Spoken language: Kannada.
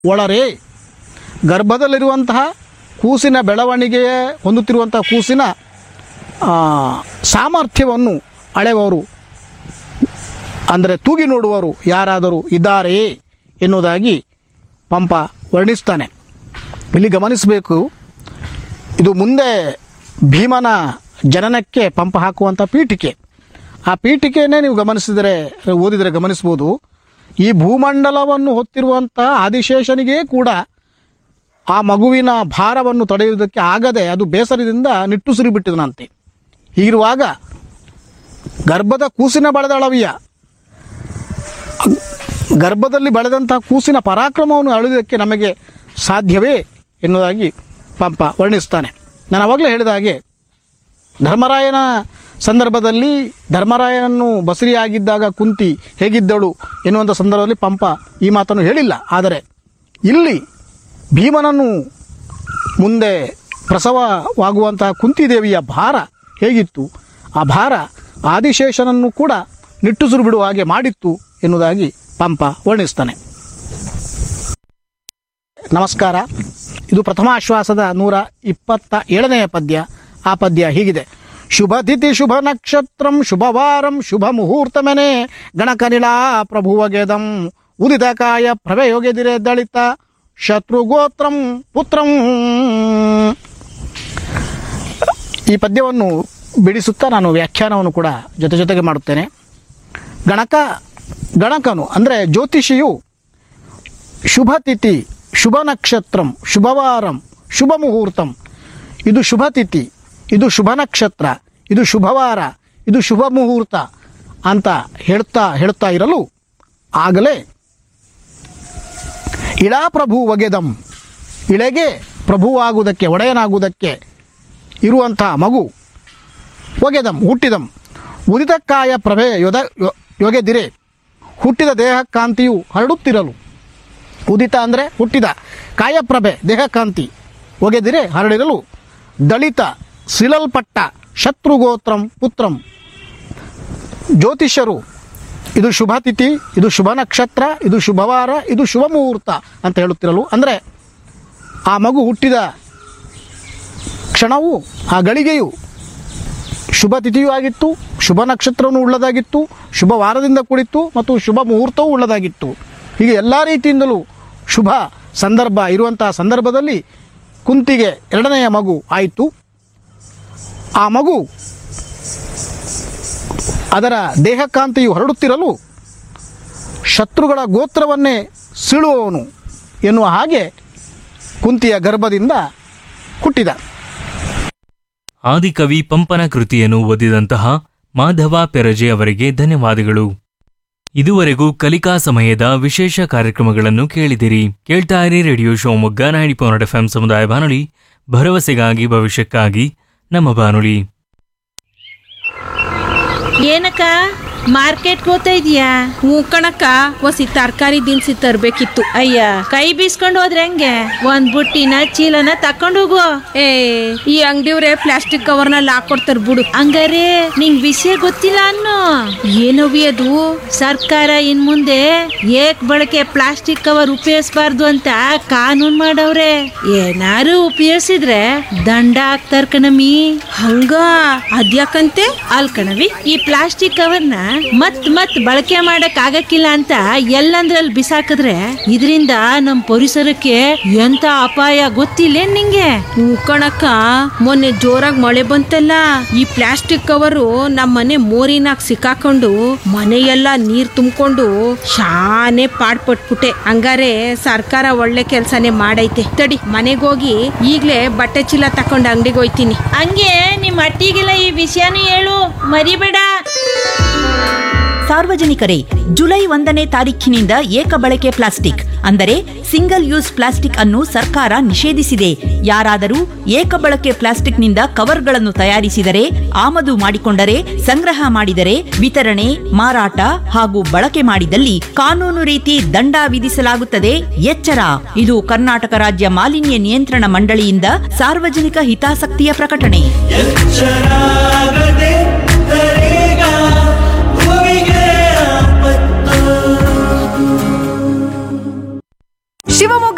ಒಳರೆ ಗರ್ಭದಲ್ಲಿರುವಂತಹ ಕೂಸಿನ ಬೆಳವಣಿಗೆಯ ಹೊಂದುತ್ತಿರುವಂತಹ ಕೂಸಿನ ಆ, ಸಾಮರ್ಥ್ಯವನ್ನು ಅಳೆಯುವವರು ಅಂದರೆ ತೂಗಿ ನೋಡುವವರು ಯಾರಾದರೂ ಇದ್ದಾರೆಯೇ ಎನ್ನುವುದಾಗಿ ಪಂಪ ವರ್ಣಿಸ್ತಾನೆ ಇಲ್ಲಿ ಗಮನಿಸಬೇಕು ಇದು ಮುಂದೆ ಭೀಮನ ಜನನಕ್ಕೆ ಪಂಪ ಹಾಕುವಂಥ ಪೀಠಿಕೆ ಆ ಪೀಠಿಕೆಯನ್ನೇ ನೀವು ಗಮನಿಸಿದರೆ ಓದಿದರೆ ಗಮನಿಸ್ಬೋದು ಈ ಭೂಮಂಡಲವನ್ನು ಹೊತ್ತಿರುವಂಥ ಆದಿಶೇಷನಿಗೆ ಕೂಡ ಆ ಮಗುವಿನ ಭಾರವನ್ನು ತಡೆಯುವುದಕ್ಕೆ ಆಗದೆ ಅದು ಬೇಸರದಿಂದ ನಿಟ್ಟುಸಿರಿ ಬಿಟ್ಟಿದನಂತೆ ಹೀಗಿರುವಾಗ ಗರ್ಭದ ಕೂಸಿನ ಬೆಳೆದಳವಿಯ ಗರ್ಭದಲ್ಲಿ ಬೆಳೆದಂತಹ ಕೂಸಿನ ಪರಾಕ್ರಮವನ್ನು ಅಳೆಯುವುದಕ್ಕೆ ನಮಗೆ ಸಾಧ್ಯವೇ ಎನ್ನುವುದಾಗಿ ಪಂಪ ವರ್ಣಿಸ್ತಾನೆ ನಾನು ಅವಾಗಲೇ ಹೇಳಿದ ಹಾಗೆ ಧರ್ಮರಾಯನ ಸಂದರ್ಭದಲ್ಲಿ ಧರ್ಮರಾಯನನ್ನು ಬಸರಿಯಾಗಿದ್ದಾಗ ಕುಂತಿ ಹೇಗಿದ್ದಳು ಎನ್ನುವಂಥ ಸಂದರ್ಭದಲ್ಲಿ ಪಂಪ ಈ ಮಾತನ್ನು ಹೇಳಿಲ್ಲ ಆದರೆ ಇಲ್ಲಿ ಭೀಮನನ್ನು ಮುಂದೆ ಪ್ರಸವವಾಗುವಂತಹ ಕುಂತಿದೇವಿಯ ಭಾರ ಹೇಗಿತ್ತು ಆ ಭಾರ ಆದಿಶೇಷನನ್ನು ಕೂಡ ನಿಟ್ಟುಸಿರು ಬಿಡುವ ಹಾಗೆ ಮಾಡಿತ್ತು ಎನ್ನುವುದಾಗಿ ಪಂಪ ವರ್ಣಿಸ್ತಾನೆ ನಮಸ್ಕಾರ ಇದು ಪ್ರಥಮಾಶ್ವಾಸದ ನೂರ ಇಪ್ಪತ್ತ ಏಳನೆಯ ಪದ್ಯ ಆ ಪದ್ಯ ಹೀಗಿದೆ ಶುಭ ತಿಥಿ ಶುಭ ನಕ್ಷತ್ರಂ ಶುಭವಾರಂ ಶುಭ ಮುಹೂರ್ತಮೆನೆ ಗಣಕನಿಳಾ ಪ್ರಭುವಗೆದಂ ಉದಿತ ಕಾಯ ಪ್ರಭೆಯೊಗೆದಿರೆ ದಳಿತ ಶತ್ರುಗೋತ್ರಂ ಪುತ್ರಂ ಈ ಪದ್ಯವನ್ನು ಬಿಡಿಸುತ್ತಾ ನಾನು ವ್ಯಾಖ್ಯಾನವನ್ನು ಕೂಡ ಜೊತೆ ಜೊತೆಗೆ ಮಾಡುತ್ತೇನೆ ಗಣಕ ಗಣಕನು ಅಂದರೆ ಜ್ಯೋತಿಷಿಯು ಶುಭ ತಿಥಿ ಶುಭ ನಕ್ಷತ್ರಂ ಶುಭವಾರಂ ಶುಭ ಮುಹೂರ್ತಂ ಇದು ಶುಭ ತಿಥಿ ಇದು ಶುಭ ನಕ್ಷತ್ರ ಇದು ಶುಭವಾರ ಇದು ಶುಭ ಮುಹೂರ್ತ ಅಂತ ಹೇಳ್ತಾ ಹೇಳ್ತಾ ಇರಲು ಆಗಲೇ ಇಳಾ ಪ್ರಭು ಒಗೆದಂ ಇಳೆಗೆ ಪ್ರಭುವಾಗುವುದಕ್ಕೆ ಒಡೆಯನಾಗುವುದಕ್ಕೆ ಇರುವಂತಹ ಮಗು ಒಗೆದಂ ಹುಟ್ಟಿದಂ ಉದಿತಕ್ಕಾಯ ಪ್ರಭೆ ಯೊದ ಯೊ- ಯೊಗೆದಿರೆ ಹುಟ್ಟಿದ ದೇಹಕಾಂತಿಯು ಹರಡುತ್ತಿರಲು ಉದಿತ ಅಂದರೆ ಹುಟ್ಟಿದ ಕಾಯಪ್ರಭೆ ದೇಹಕಾಂತಿ ಒಗೆದಿರೆ ಹರಡಿರಲು ದಳಿತ ಸಿಲಲ್ಪಟ್ಟ ಶತ್ರುಗೋತ್ರಂ ಪುತ್ರಂ ಜ್ಯೋತಿಷ್ಯರು ಇದು ಶುಭ ತಿಥಿ ಇದು ಶುಭ ನಕ್ಷತ್ರ ಇದು ಶುಭವಾರ ಇದು ಶುಭ ಮುಹೂರ್ತ ಅಂತ ಹೇಳುತ್ತಿರಲು ಅಂದರೆ ಆ ಮಗು ಹುಟ್ಟಿದ ಕ್ಷಣವು ಆ ಗಳಿಗೆಯು ಶುಭ ತಿಥಿಯೂ ಆಗಿತ್ತು ಶುಭ ನಕ್ಷತ್ರವೂ ಉಳ್ಳದಾಗಿತ್ತು ಶುಭ ವಾರದಿಂದ ಕೂಡಿತ್ತು ಮತ್ತು ಶುಭ ಮುಹೂರ್ತವೂ ಉಳ್ಳದಾಗಿತ್ತು ಹೀಗೆ ಎಲ್ಲ ರೀತಿಯಿಂದಲೂ ಶುಭ ಸಂದರ್ಭ ಇರುವಂತಹ ಸಂದರ್ಭದಲ್ಲಿ ಕುಂತಿಗೆ ಎರಡನೆಯ ಮಗು ಆಯಿತು ಆ ಮಗು ಅದರ ದೇಹಕಾಂತಿಯು ಹರಡುತ್ತಿರಲು ಶತ್ರುಗಳ ಗೋತ್ರವನ್ನೇ ಸೀಳುವವನು ಎನ್ನುವ ಹಾಗೆ ಕುಂತಿಯ ಗರ್ಭದಿಂದ ಹುಟ್ಟಿದ ಆದಿಕವಿ ಪಂಪನ ಕೃತಿಯನ್ನು ಓದಿದಂತಹ ಮಾಧವ ಪೆರಜೆ ಅವರಿಗೆ ಧನ್ಯವಾದಗಳು ಇದುವರೆಗೂ ಕಲಿಕಾ ಸಮಯದ ವಿಶೇಷ ಕಾರ್ಯಕ್ರಮಗಳನ್ನು ಕೇಳಿದಿರಿ ಕೇಳ್ತಾ ಇರಿ radio Shivamogga ninety point F ಸಮುದಾಯ ಬಾನುಲಿ ಭರವಸೆಗಾಗಿ ಭವಿಷ್ಯಕ್ಕಾಗಿ ನಮ್ಮ ಬಾನುಲಿ ಏನಕ್ಕ ಮಾರ್ಕೆಟ್ಗೆ ಹೋಗ್ತಾ ಇದೀಯಾ ಹ್ಞೂ ಕಣಕ್ಕ ಒಸಿ ತರಕಾರಿ ದಿನಸಿ ತರ್ಬೇಕಿತ್ತು ಅಯ್ಯ ಕೈ ಬೀಸ್ಕೊಂಡು ಹೋದ್ರೆ ಹೆಂಗೆ ಒಂದ್ ಬುಟ್ಟಿನ ಚೀಲನ ತಕೊಂಡು ಹೋಗು ಏ ಈ ಅಂಗಡಿಯವ್ರೆ ಪ್ಲಾಸ್ಟಿಕ್ ಕವರ್ನಲ್ಲಿ ಹಾಕೊಡ್ತಾರ ಬಿಡು ಹಂಗಾರೆ ನಿಂಗ್ ವಿಷಯ ಗೊತ್ತಿಲ್ಲ ಅನ್ನು ಏನವಿ ಅದು ಸರ್ಕಾರ ಇನ್ ಮುಂದೆ ಏಕ್ ಬಳಕೆ ಪ್ಲಾಸ್ಟಿಕ್ ಕವರ್ ಉಪಯೋಗಿಸಬಾರ್ದು ಅಂತ ಕಾನೂನ್ ಮಾಡವ್ರೆ ಏನಾರು ಉಪಯೋಗಿಸಿದ್ರೆ ದಂಡ ಹಾಕ್ತಾರ ಕಣಮಿ ಹಂಗ ಅದ್ಯಾಕಂತೆ ಅಲ್ ಕಣವಿ ಈ ಪ್ಲಾಸ್ಟಿಕ್ ಕವರ್ನ ಮತ್ ಮತ್ ಬಳಕೆ ಮಾಡಕ್ ಆಗಕ್ಕಿಲ್ಲ ಅಂತ ಎಲ್ಲಂದ್ರಲ್ಲಿ ಬಿಸಾಕಿದ್ರೆ ಇದರಿಂದ ನಮ್ ಪರಿಸರಕ್ಕೆ ಎಂತ ಅಪಾಯ ಗೊತ್ತಿಲ್ಲ ನಿಂಗೆ ಹ್ಞೂ ಕಣಕ್ಕ ಮೊನ್ನೆ ಜೋರಾಗಿ ಮಳೆ ಬಂತಲ್ಲ ಈ ಪ್ಲಾಸ್ಟಿಕ್ ಕವರು ನಮ್ಮ ಮನೆ ಮೋರಿನಾಗ ಸಿಕ್ಕಾಕೊಂಡು ಮನೆಯೆಲ್ಲ ನೀರ್ ತುಂಬಿಕೊಂಡು ಶಾನೆ ಪಾಡ್ಪಟ್ಬಿಟ್ಟೆ ಹಂಗಾರೆ ಸರ್ಕಾರ ಒಳ್ಳೆ ಕೆಲ್ಸನೇ ಮಾಡೈತೆ ತಡಿ ಮನೆಗೋಗಿ ಈಗ್ಲೇ ಬಟ್ಟೆ ಚೀಲ ತಕೊಂಡು ಅಂಗಡಿಗೆ ಹೋಯ್ತೀನಿ ಹಂಗೆ ನಿಮ್ ಅಟ್ಟಿಗೆಲ್ಲ ಈ ವಿಷಯನೂ ಹೇಳು ಮರಿಬೇಡ ಸಾರ್ವಜನಿಕರೇ ಜುಲೈ ಒಂದನೇ ತಾರೀಖಿನಿಂದ ಏಕ ಬಳಕೆ ಪ್ಲಾಸ್ಟಿಕ್ ಅಂದರೆ ಸಿಂಗಲ್ ಯೂಸ್ ಪ್ಲಾಸ್ಟಿಕ್ ಅನ್ನು ಸರ್ಕಾರ ನಿಷೇಧಿಸಿದೆ ಯಾರಾದರೂ ಏಕ ಬಳಕೆ ಪ್ಲಾಸ್ಟಿಕ್ನಿಂದ ಕವರ್ಗಳನ್ನು ತಯಾರಿಸಿದರೆ ಆಮದು ಮಾಡಿಕೊಂಡರೆ ಸಂಗ್ರಹ ಮಾಡಿದರೆ ವಿತರಣೆ ಮಾರಾಟ ಹಾಗೂ ಬಳಕೆ ಮಾಡಿದಲ್ಲಿ ಕಾನೂನು ರೀತಿ ದಂಡ ವಿಧಿಸಲಾಗುತ್ತದೆ ಎಚ್ಚರ ಇದು ಕರ್ನಾಟಕ ರಾಜ್ಯ ಮಾಲಿನ್ಯ ನಿಯಂತ್ರಣ ಮಂಡಳಿಯಿಂದ ಸಾರ್ವಜನಿಕ ಹಿತಾಸಕ್ತಿಯ ಪ್ರಕಟಣೆ ಎಚ್ಚರಾಗದೆ ತರೇಗ ಭೂಮಿಗೆ ಆಪತ್ತು ಶಿವಮೊಗ್ಗ